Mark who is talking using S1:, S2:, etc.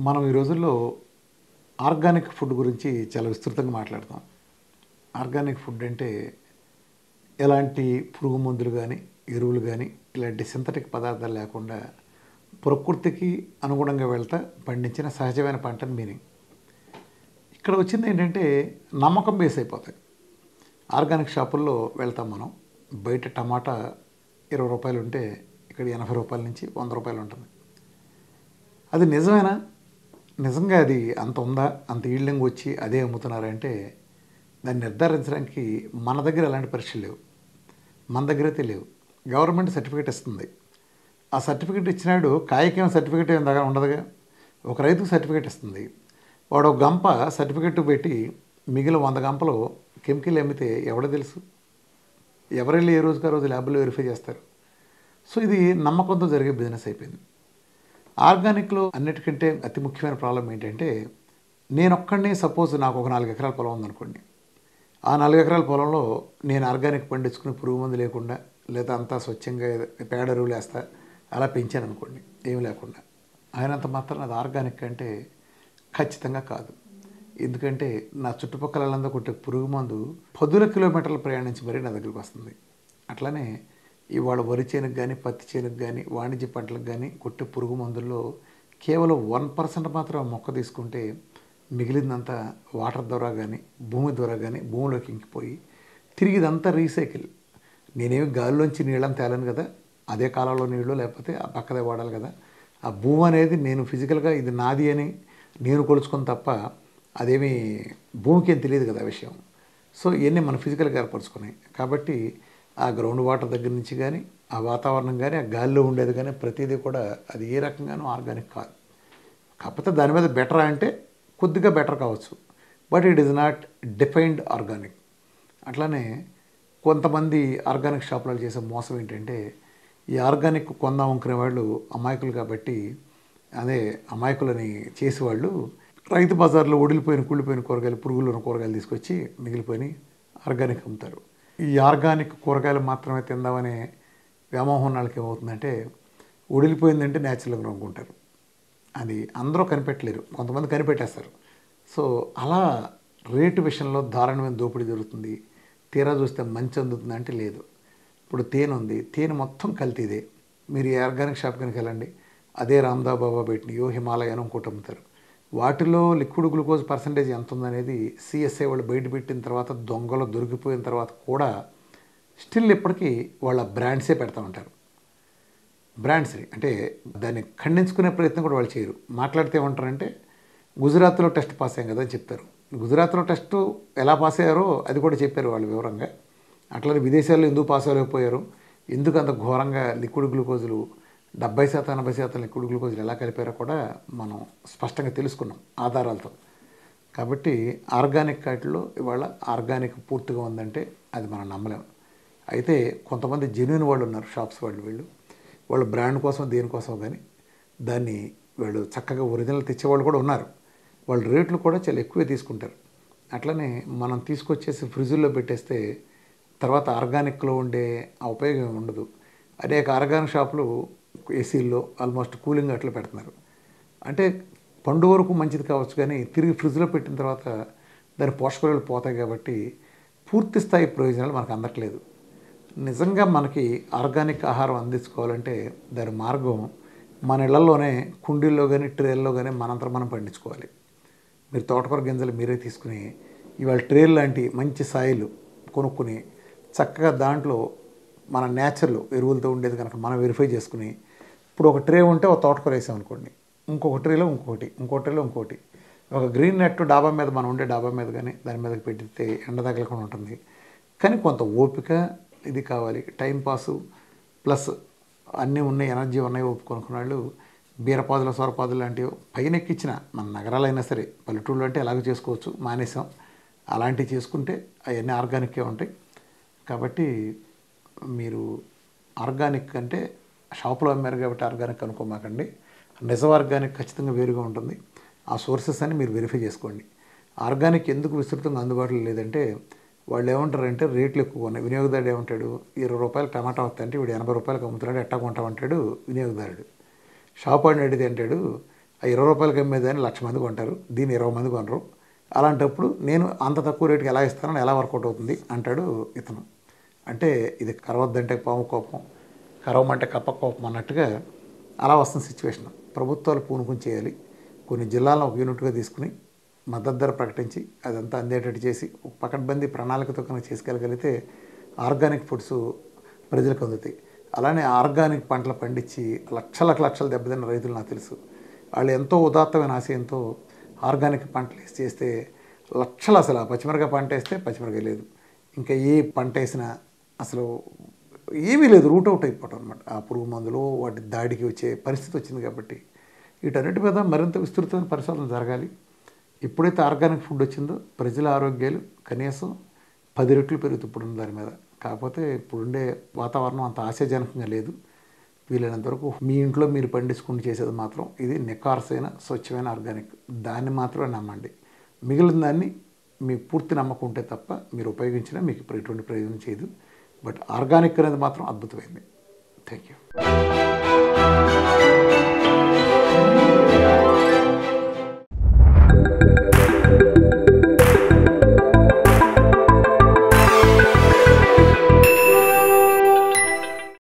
S1: మనం ఈ రోజుల్లో ఆర్గానిక్ ఫుడ్ గురించి చాలా విస్తృతంగా మాట్లాడతాం ఆర్గానిక్ ఫుడ్ అంటే ఎలాంటి పురుగు మందులు కానీ ఎరువులు కానీ ఇలాంటి సింథటిక్ పదార్థాలు లేకుండా ప్రకృతికి అనుగుణంగా వెళ్తా పండించిన సహజమైన పంటని మీనింగ్ ఇక్కడ వచ్చింది ఏంటంటే నమ్మకం బేస్ అయిపోతాయి ఆర్గానిక్ షాపుల్లో వెళ్తాం మనం బయట టమాటా ఇరవై రూపాయలు ఉంటే ఇక్కడ ఎనభై రూపాయల నుంచి వంద రూపాయలు ఉంటుంది అది నిజమేనా నిజంగా అది అంత ఉందా అంత ఈల్డింగ్ వచ్చి అదే అమ్ముతున్నారంటే దాన్ని నిర్ధారించడానికి మన దగ్గర ఎలాంటి పరీక్షలు లేవు మన దగ్గర అయితే లేవు గవర్నమెంట్ సర్టిఫికేట్ ఇస్తుంది ఆ సర్టిఫికేట్ ఇచ్చినాడు కాయకేం సర్టిఫికేట్ ఏం దగ్గర ఉండదుగా ఒక రైతుకు సర్టిఫికేట్ ఇస్తుంది వాడు ఒక గంప సర్టిఫికేట్ పెట్టి మిగిలిన వంద గంపలు కెమికల్ అమ్మితే ఎవడో తెలుసు ఎవరెళ్ళి ఏ రోజుకి ఆ రోజు ల్యాబ్లో వెరిఫై చేస్తారు సో ఇది నమ్మకంతో జరిగే బిజినెస్ అయిపోయింది ఆర్గానిక్లో అన్నిటికంటే అతి ముఖ్యమైన ప్రాబ్లం ఏంటంటే నేను ఒక్కడినే సపోజ్ నాకు ఒక నాలుగు ఎకరాల పొలం ఉందనుకోండి ఆ నాలుగు ఎకరాల పొలంలో నేను ఆర్గానిక్ పండించుకుని పురుగు మందు లేకుండా లేదా అంతా స్వచ్ఛంగా పేడ ఎరువులు వేస్తా అలా పెంచాను అనుకోండి ఏమి లేకుండా ఆయనంత మాత్రం అది ఆర్గానిక్ అంటే ఖచ్చితంగా కాదు ఎందుకంటే నా చుట్టుపక్కల వాళ్ళందరూ కొట్టే పురుగు మందు పదుల కిలోమీటర్లు ప్రయాణించి మరీ నా దగ్గరికి వస్తుంది అట్లానే ఇవాళ వరి చేనుకు కానీ పత్తి చేనుకు కానీ వాణిజ్య పంటలకు కానీ కొట్టే పురుగు మందుల్లో కేవలం వన్ పర్సెంట్ మాత్రం మొక్క తీసుకుంటే మిగిలిందంతా వాటర్ ద్వారా కానీ భూమి ద్వారా కానీ భూమిలోకి ఇంకిపోయి తిరిగి ఇదంతా రీసైకిల్ నేనేమి గాలిలోంచి నీళ్ళని తేలను కదా అదే కాలంలో నీళ్ళు లేకపోతే ఆ పక్కదే వాడాలి కదా ఆ భూమి అనేది నేను ఫిజికల్గా ఇది నాది అని నేను కొలుచుకొని తప్ప అదేమి భూమికి ఏం తెలియదు కదా ఆ విషయం సో ఇవన్నీ మన ఫిజికల్గా ఏర్పరచుకున్నాయి కాబట్టి ఆ గ్రౌండ్ వాటర్ దగ్గర నుంచి కానీ ఆ వాతావరణం కానీ ఆ గాలిలో ఉండేది కానీ ప్రతిదీ కూడా అది ఏ రకంగానూ ఆర్గానిక్ కాదు కాకపోతే దాని మీద బెటర్ అంటే కొద్దిగా బెటర్ కావచ్చు but it is not defined organic అట్లానే కొంతమంది ఆర్గానిక్ షాపులలో చేసే మోసం ఏంటంటే ఈ ఆర్గానిక్ కొందాం అనుకునే వాళ్ళు అమాయకులు కాబట్టి అదే అమాయకులని చేసేవాళ్ళు రైతు బజార్లో ఒడిలిపోయిన కుళ్ళిపోయిన కూరగాయలు పురుగులు ఉన్న కూరగాయలు తీసుకొచ్చి మిగిలిపోయి ఆర్గానిక్ అమ్ముతారు ఈ ఆర్గానిక్ కూరగాయలు మాత్రమే తిందామనే వ్యామోహం ఉన్న వాళ్ళకి ఏమవుతుందంటే ఒడిలిపోయిందంటే న్యాచురల్గా అనుకుంటారు అది అందరూ కనిపెట్టలేరు కొంతమంది కనిపెట్టేస్తారు సో అలా రేటు విషయంలో దారుణమైన దోపిడీ జరుగుతుంది తీరా చూస్తే మంచి అందుతుంది అంటే లేదు ఇప్పుడు తేనె ఉంది తేనె మొత్తం కల్తీదే మీరు ఈ ఆర్గానిక్ షాప్ కనుక వెళ్ళండి అదే రామ్దా బాబా పెట్టినయో హిమాలయానో ఇంకోటి అమ్ముతారు వాటిలో లిక్విడ్ గ్లూకోజ్ పర్సంటేజ్ ఎంత ఉందనేది సిఎస్ఐ వాళ్ళు బయట పెట్టిన తర్వాత దొంగలు దొరికిపోయిన తర్వాత కూడా స్టిల్ ఇప్పటికీ వాళ్ళ బ్రాండ్సే పెడతా ఉంటారు బ్రాండ్స్ అంటే దాన్ని ఖండించుకునే ప్రయత్నం కూడా వాళ్ళు చేయరు మాట్లాడితే ఏమంటారంటే గుజరాత్లో టెస్ట్ పాస్ అయ్యాం కదా అని చెప్తారు గుజరాత్లో టెస్ట్ ఎలా పాస్ అయ్యారో అది కూడా చెప్పారు వాళ్ళు వివరంగా అట్లనే విదేశాల్లో ఎందుకు పాస్ అవ్వలేకపోయారు ఎందుకు అంత ఘోరంగా లిక్విడ్ గ్లూకోజులు డెబ్బై శాతం ఎనభై శాతం లిక్విడ్ గ్లూకోజులు ఎలా కలిపారో కూడా మనం స్పష్టంగా తెలుసుకున్నాం ఆధారాలతో కాబట్టి ఆర్గానిక్ వాటిలో ఇవాళ ఆర్గానిక్ పూర్తిగా ఉందంటే అది మనం నమ్మలేం అయితే కొంతమంది జెన్యున్ వాళ్ళు ఉన్నారు షాప్స్ వాళ్ళు వీళ్ళు వాళ్ళు బ్రాండ్ కోసం దేనికోసం కానీ దాన్ని వాళ్ళు చక్కగా ఒరిజినల్ తెచ్చేవాళ్ళు కూడా ఉన్నారు వాళ్ళ రేట్లు కూడా చాలా ఎక్కువే తీసుకుంటారు అట్లనే మనం తీసుకొచ్చేసి ఫ్రిడ్జ్లో పెట్టేస్తే తర్వాత ఆర్గానిక్లో ఉండే ఆ ఉపయోగం ఏమి ఉండదు అనేక ఆర్గానిక్ షాపులు ఏసీల్లో ఆల్మోస్ట్ కూలింగ్ అట్లా పెడుతున్నారు అంటే పండు వరకు మంచిది కావచ్చు కానీ తిరిగి ఫ్రిడ్జ్లో పెట్టిన తర్వాత దాని పోషకాలు పోతాయి కాబట్టి పూర్తి స్థాయి ప్రయోజనాలు మనకు అందట్లేదు నిజంగా మనకి ఆర్గానిక్ ఆహారం అందించుకోవాలంటే దాని మార్గం మన ఇళ్లలోనే కుండీల్లో కానీ ట్రేల్లో కానీ మనంతా మనం పండించుకోవాలి మీరు తోటకూర గింజలు మీరే తీసుకుని ఇవాళ ట్రేల్ లాంటి మంచి సాయిలు కొనుక్కుని చక్కగా దాంట్లో మన నేచర్లో ఎరువులతో ఉండేది కనుక మనం వెరిఫై చేసుకుని ఇప్పుడు ఒక ట్రే ఉంటే ఒక తోటకూర వేసాం అనుకోండి ఇంకొక ట్రేలో ఇంకొకటి ఇంకో ట్రేలో ఇంకోటి ఒక గ్రీన్ నెట్ డాబా మీద మనం ఉండే డాబా మీద కానీ దాని మీదకి పెట్టితే ఎండ తగలకుండా ఉంటుంది కానీ కొంత ఓపిక ఇది కావాలి టైం పాసు ప్లస్ అన్నీ ఉన్నాయి ఎనర్జీ ఉన్నాయి ఒప్పుకొనుకున్న వాళ్ళు బీరపాదుల సొరపాదులు లాంటివి పైన ఎక్కించిన మన నగరాలైనా సరే పల్లెటూళ్ళు అంటే ఎలాగో చేసుకోవచ్చు మానేసాం అలాంటివి చేసుకుంటే అవన్నీ ఆర్గానిక్కే ఉంటాయి కాబట్టి మీరు ఆర్గానిక్ అంటే షాపులో అమ్మారు కాబట్టి ఆర్గానిక్ అనుకోమాకండి నిజం ఆర్గానిక్ ఖచ్చితంగా వేరుగా ఉంటుంది ఆ సోర్సెస్ అని మీరు వెరిఫై చేసుకోండి ఆర్గానిక్ ఎందుకు విస్తృతంగా అందుబాటులో లేదంటే వాళ్ళు ఏమంటారంటే రేట్లు ఎక్కువ ఉన్నాయి వినియోగదారుడు ఏమంటాడు ఇరవై రూపాయలు టమాటా వస్తాయంటే వీడు ఎనభై రూపాయలకు అమ్ముతున్నాడు ఎట్టా కొంటామంటాడు వినియోగదారుడు షాప్ వాడిని అడిగితే అంటాడు ఆ ఇరవై రూపాయలకి అమ్మేదాన్ని లక్ష మంది కొంటారు దీన్ని ఇరవై మంది కొనరు అలాంటప్పుడు నేను అంత తక్కువ రేటుకి ఎలా ఇస్తానని ఎలా వర్కౌట్ అవుతుంది అంటాడు ఇతను అంటే ఇది కరవద్దంటే పాము కోపం కరవమంటే కప్ప కోపం అన్నట్టుగా అలా వస్తున్న సిచ్యువేషన్ ప్రభుత్వాలు పూనుకుని చేయాలి కొన్ని జిల్లాలను ఒక యూనిట్గా తీసుకుని మద్దతు ధర ప్రకటించి అదంతా అందేటట్టు చేసి ఒక పకడ్బందీ ప్రణాళికతో కనుక చేసుకెళ్ళగలిగితే ఆర్గానిక్ ఫుడ్స్ ప్రజలకు అందుతాయి అలానే ఆర్గానిక్ పంటలు పండించి లక్షలకు లక్షలు దెబ్బతిన్న రైతులు నాకు తెలుసు వాళ్ళు ఎంతో ఉదాత్తమైన ఆశయంతో ఆర్గానిక్ పంటలు వేసి చేస్తే లక్షలు అసలు ఆ పచ్చిమిరకాయ పంట వేస్తే పచ్చిమిరకాయ లేదు ఇంకా ఏ పంట వేసినా అసలు ఏమీ లేదు రూట్ అవుట్ అయిపోవటం అనమాట ఆ పురుగు మందులు వాటి దాడికి వచ్చే పరిస్థితి వచ్చింది కాబట్టి వీటన్నిటి మీద మరింత విస్తృతమైన పరిశోధన జరగాలి ఎప్పుడైతే ఆర్గానిక్ ఫుడ్ వచ్చిందో ప్రజల ఆరోగ్యాలు కనీసం పది రెట్లు పెరుగుతుంది ఇప్పుడున్న దాని మీద కాకపోతే ఇప్పుడుండే వాతావరణం అంత ఆశాజనకంగా లేదు వీలైనంత వరకు మీ ఇంట్లో మీరు పండించుకుని చేసేది మాత్రం ఇది నికార్సైన స్వచ్ఛమైన ఆర్గానిక్ దాన్ని మాత్రమే నమ్మండి మిగిలిన దాన్ని మీ పూర్తి నమ్మకం ఉంటే తప్ప మీరు ఉపయోగించినా మీకు ఇప్పుడు ఎటువంటి ప్రయోజనం చేయదు బట్ ఆర్గానిక్ అనేది మాత్రం అద్భుతమైంది థ్యాంక్ యూ